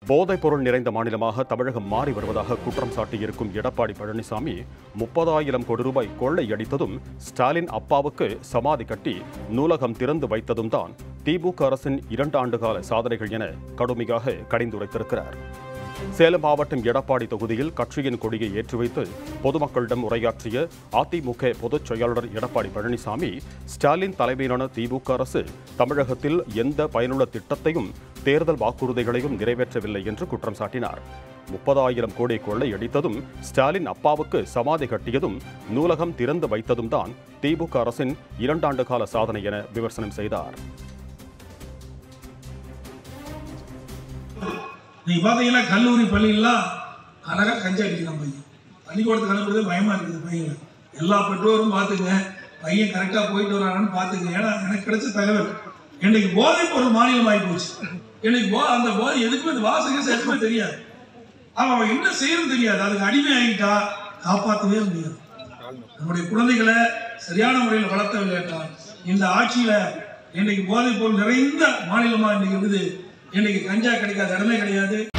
போதைப் பொருள் நிறைந்த மாநிலமாக தமிழகம் மாறி வருவதாக குற்றம் சாட்டியிருக்கும் எடப்பாடி பழனிசாமி முப்பதாயிரம் கோடி ரூபாய் கொள்ளையடித்ததும் ஸ்டாலின் அப்பாவுக்கு சமாதி கட்டி நூலகம் திறந்து வைத்ததும் தான் திமுக அரசின் இரண்டு ஆண்டுகால சாதனைகள் என கடுமையாக கடிந்துரைத்திருக்கிறார் சேலம் மாவட்டம் எடப்பாடி தொகுதியில் கட்சியின் கொடியை ஏற்றி வைத்து பொதுமக்களிடம் உரையாற்றிய அதிமுக பொதுச் செயலாளர் எடப்பாடி பழனிசாமி ஸ்டாலின் தலைமையிலான திமுக அரசு தமிழகத்தில் எந்த பயனுள்ள திட்டத்தையும் தேர்தல் வாக்குறுதிகளையும் நிறைவேற்றவில்லை என்று குற்றம் சாட்டினார் முப்பதாயிரம் கோடி கொள்ளையடித்ததும் ஸ்டாலின் அப்பாவுக்கு சமாதி கட்டியதும் நூலகம் திறந்து வைத்ததும் தான் திமுக அரசின் இரண்டாண்டு கால சாதனை என விமர்சனம் செய்தார் நீங்க பாத்தீங்கன்னா கல்லூரி பள்ளியெல்லாம் அழகா கஞ்சா அடிக்கிறான் பையன் பள்ளிக்கூடத்துக்கு அனுப்புறது பயமா இருக்குது பையன் எல்லா பெற்றோரும் பார்த்துங்க பையன் கரெக்டா போயிட்டு வரானான்னு பார்த்துங்க ஏன்னா எனக்கு கிடைச்ச தகவல் இன்னைக்கு போதைப் பொருள் மாநிலம் ஆகி போச்சு இன்னைக்கு போ அந்த போதை எதுக்குமே இந்த வாசக எதுவுமே தெரியாது அவன் அவன் என்ன செய்யறது தெரியாது அதுக்கு அடிமை ஆகிட்டா காப்பாற்றவே முடியாது நம்முடைய குழந்தைகளை சரியான முறையில் வளர்த்தவில்லை என்றால் இந்த ஆட்சியில இன்னைக்கு போதைப் பொருள் நிறைந்த மாநிலமா இன்னைக்கு இருக்குது இன்னைக்கு கஞ்சா கிடைக்காத இடமே கிடையாது